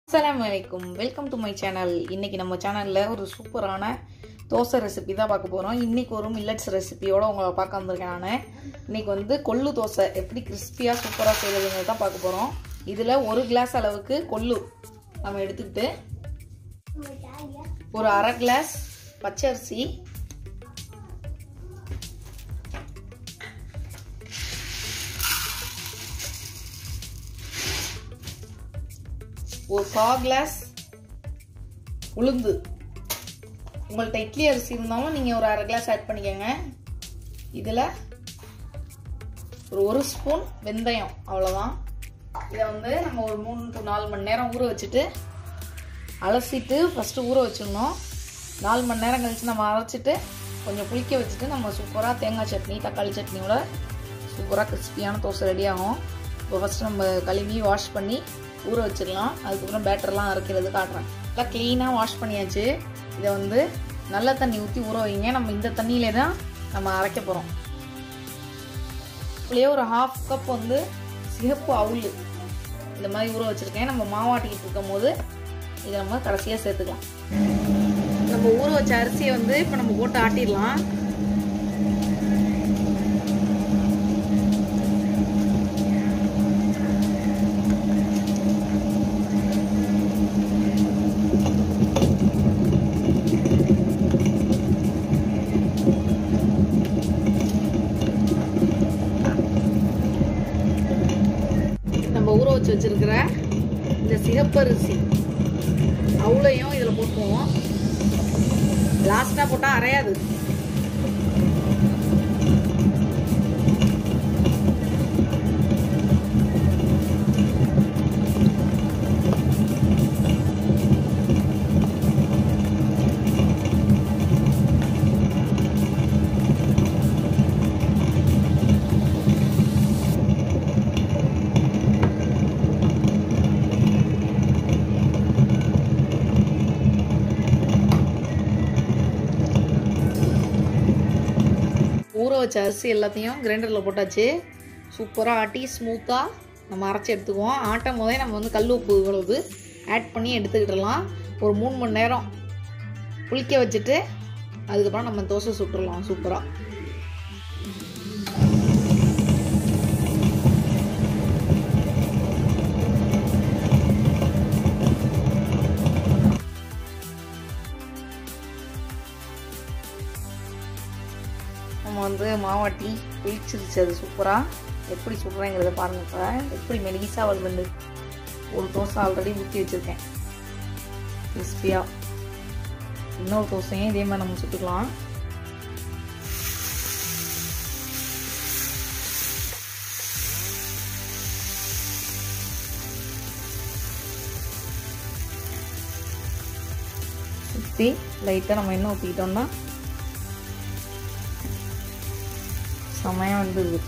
அஸ்ஸலாமு அலைக்கும் welcome to my channel இன்னைக்கு நம்ம சேனலில் ஒரு சூப்பரான தோசை ரெசிபி தான் பார்க்க போகிறோம் இன்னைக்கு ஒரு மில்லட்ஸ் ரெசிபியோட உங்களை பார்க்க வந்திருக்கேன் நான் இன்னைக்கு வந்து கொள்ளு தோசை எப்படி கிறிஸ்பியாக சூப்பராக செய்கிறதுங்கிறது தான் பார்க்க போகிறோம் இதில் ஒரு கிளாஸ் அளவுக்கு கொள்ளு நம்ம எடுத்துக்கிட்டு ஒரு அரை கிளாஸ் பச்சரிசி ஒரு கா கிளாஸ் உளுந்து உங்கள்கிட்ட இட்லி அரிசி இருந்தாலும் நீங்கள் ஒரு அரை கிளாஸ் ஆட் பண்ணிக்கோங்க இதில் ஒரு ஒரு ஸ்பூன் வெந்தயம் அவ்வளோதான் இதை வந்து நம்ம ஒரு மூணு டு நாலு மணி நேரம் ஊற வச்சுட்டு அலசிட்டு ஃபஸ்ட்டு ஊற வச்சிடணும் நாலு மணி நேரம் கழித்து நம்ம அரைச்சிட்டு கொஞ்சம் புளிக்க வச்சுட்டு நம்ம சூப்பராக தேங்காய் சட்னி தக்காளி சட்னியோட சூப்பராக கிறிஸ்பியான தோசை ரெடி ஆகும் இப்போ ஃபஸ்ட்டு நம்ம கழுவி வாஷ் பண்ணி ஊற வச்சிடலாம் அதுக்கப்புறம் பேட்டர்லாம் அரைக்கிறது காட்டுறேன் நல்லா க்ளீனாக வாஷ் பண்ணியாச்சு இதை வந்து நல்ல தண்ணி ஊற்றி ஊற வைங்க நம்ம இந்த தண்ணியிலே தான் நம்ம அரைக்க போகிறோம் இப்படியே ஒரு ஹாஃப் கப் வந்து சிகப்பு அவுள் இந்த மாதிரி ஊற வச்சுருக்கேன் நம்ம மாவாட்டிக்கிட்டு இருக்கும் போது இதை நம்ம கடைசியாக சேர்த்துக்கலாம் நம்ம ஊற வச்ச அரிசியை வந்து இப்போ நம்ம போட்டு ஆட்டிடலாம் நம்ம ஊற வச்சு வச்சிருக்கிற இந்த சிகப்பரிசி அவ்வளையும் இதில் போட்டுருவோம் லாஸ்ட்டாக போட்டால் அரையாது ஊற வச்ச அரிசி எல்லாத்தையும் கிரைண்டரில் போட்டாச்சு சூப்பராக ஆட்டி ஸ்மூத்தாக நம்ம அரைச்சி எடுத்துக்குவோம் ஆட்டும் போதே நம்ம வந்து கல் உப்பு இவ்வளவு ஆட் பண்ணி எடுத்துக்கிடலாம் ஒரு மூணு மணி நேரம் புளிக்க வச்சுட்டு அதுக்கப்புறம் நம்ம தோசை சுட்டுடலாம் சூப்பராக நம்ம வந்து மாவாட்டி பிடிச்சிருச்சு அது சூப்பராக எப்படி சுடுறேங்கிறத பாருங்க இப்போ எப்படி மெலிசாக வருதுண்டு ஒரு தோசை ஆல்ரெடி ஊற்றி வச்சுருக்கேன் கிறிஸ்பியாக இன்னொரு தோசையும் இதே மாதிரி நம்ம சுட்டுக்கலாம் சுற்றி லைட்டாக நம்ம எண்ணெய் ஊற்றிக்கிட்டோம்னா செமையாக வந்தது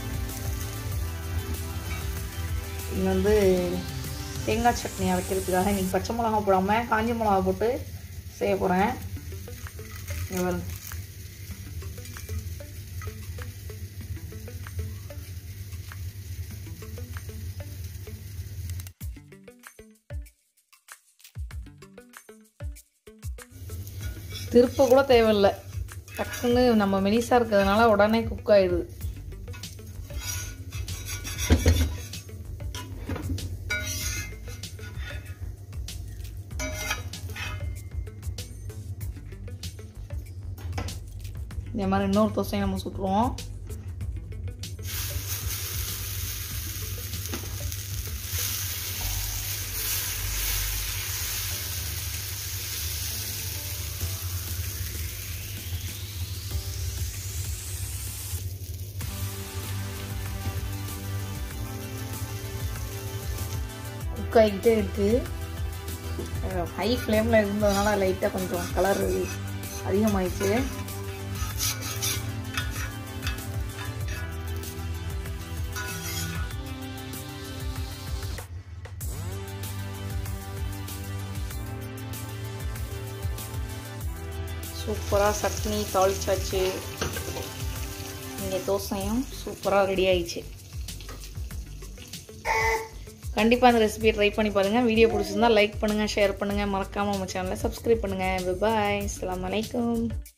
இது வந்து தேங்காய் சட்னி அரைக்கிறதுக்காக இன்றைக்கி பச்சை மிளகா போடாமல் காஞ்ச மிளகா போட்டு செய்ய போகிறேன் இவர் திருப்ப கூட தேவையில்லை டக்குன்னு நம்ம மெலிசாக இருக்கிறதுனால உடனே குக் ஆயிடுது இந்த மாதிரி இன்னொரு தோசையை நம்ம சுட்டுருவோம் குக் ஆகிக்கிட்டே இருக்குது ஹை ஃப்ளேமில் இருந்ததுனால லைட்டாக கொஞ்சம் கலர் அதிகமாயிடுச்சு சூப்பராக சட்னி தாளிச்சாச்சு இங்கே தோசையும் சூப்பராக ரெடி ஆயிடுச்சு கண்டிப்பாக அந்த ரெசிபியை ட்ரை பண்ணி பாருங்கள் வீடியோ பிடிச்சிருந்தா லைக் பண்ணுங்கள் ஷேர் பண்ணுங்கள் மறக்காமல் நம்ம சேனலை சப்ஸ்கிரைப் பண்ணுங்கள் பாய் அஸ்ஸலாமு அலைக்கும்